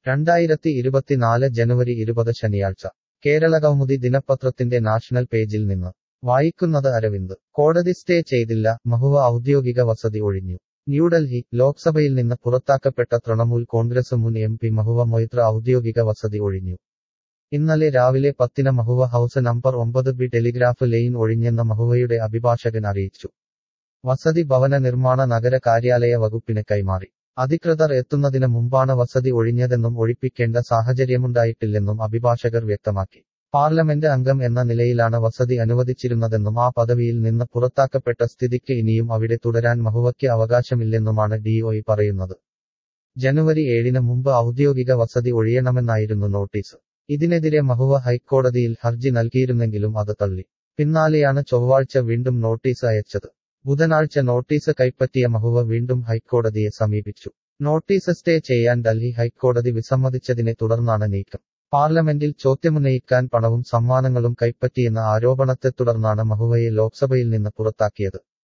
രണ്ടായിരത്തി ഇരുപത്തിനാല് ജനുവരി ഇരുപത് ശനിയാഴ്ച കേരളകൗമുദി ദിനപത്രത്തിന്റെ നാഷണൽ പേജിൽ നിന്ന് വായിക്കുന്നത് അരവിന്ദ് കോടതി സ്റ്റേ ചെയ്തില്ല മഹുവ ഔദ്യോഗിക വസതി ഒഴിഞ്ഞു ന്യൂഡൽഹി ലോക്സഭയിൽ നിന്ന് പുറത്താക്കപ്പെട്ട തൃണമൂൽ കോൺഗ്രസ് മുൻ എം പി മഹുവ മൊയ്ത്ര ഔദ്യോഗിക വസതി ഒഴിഞ്ഞു ഇന്നലെ രാവിലെ പത്തിന് മഹുവ ഹൌസ് നമ്പർ ഒമ്പത് ബി ടെലിഗ്രാഫ് ലെയിൻ ഒഴിഞ്ഞെന്ന് മഹുവയുടെ അഭിഭാഷകൻ അറിയിച്ചു വസതി ഭവന നിർമ്മാണ നഗര കാര്യാലയ വകുപ്പിന് കൈമാറി അധികൃതർ എത്തുന്നതിന് മുമ്പാണ് വസതി ഒഴിഞ്ഞതെന്നും ഒഴിപ്പിക്കേണ്ട സാഹചര്യമുണ്ടായിട്ടില്ലെന്നും അഭിഭാഷകർ വ്യക്തമാക്കി പാർലമെന്റ് അംഗം എന്ന നിലയിലാണ് വസതി അനുവദിച്ചിരുന്നതെന്നും ആ പദവിയിൽ നിന്ന് പുറത്താക്കപ്പെട്ട സ്ഥിതിക്ക് ഇനിയും അവിടെ തുടരാൻ മഹുവയ്ക്ക് അവകാശമില്ലെന്നുമാണ് ഡിഒഇ പറയുന്നത് ജനുവരി ഏഴിന് മുമ്പ് ഔദ്യോഗിക വസതി ഒഴിയണമെന്നായിരുന്നു നോട്ടീസ് ഇതിനെതിരെ മഹുവ ഹൈക്കോടതിയിൽ ഹർജി നൽകിയിരുന്നെങ്കിലും അത് തള്ളി പിന്നാലെയാണ് ചൊവ്വാഴ്ച വീണ്ടും നോട്ടീസ് അയച്ചത് ബുധനാഴ്ച നോട്ടീസ് കൈപ്പറ്റിയ മഹുവ വീണ്ടും ഹൈക്കോടതിയെ സമീപിച്ചു നോട്ടീസ് സ്റ്റേ ചെയ്യാൻ ഡൽഹി ഹൈക്കോടതി വിസമ്മതിച്ചതിനെ തുടർന്നാണ് നീക്കം പാർലമെന്റിൽ ചോദ്യമുന്നയിക്കാൻ പണവും സമ്മാനങ്ങളും കൈപ്പറ്റിയെന്ന ആരോപണത്തെ തുടർന്നാണ് മഹുവയെ ലോക്സഭയിൽ നിന്ന് പുറത്താക്കിയത്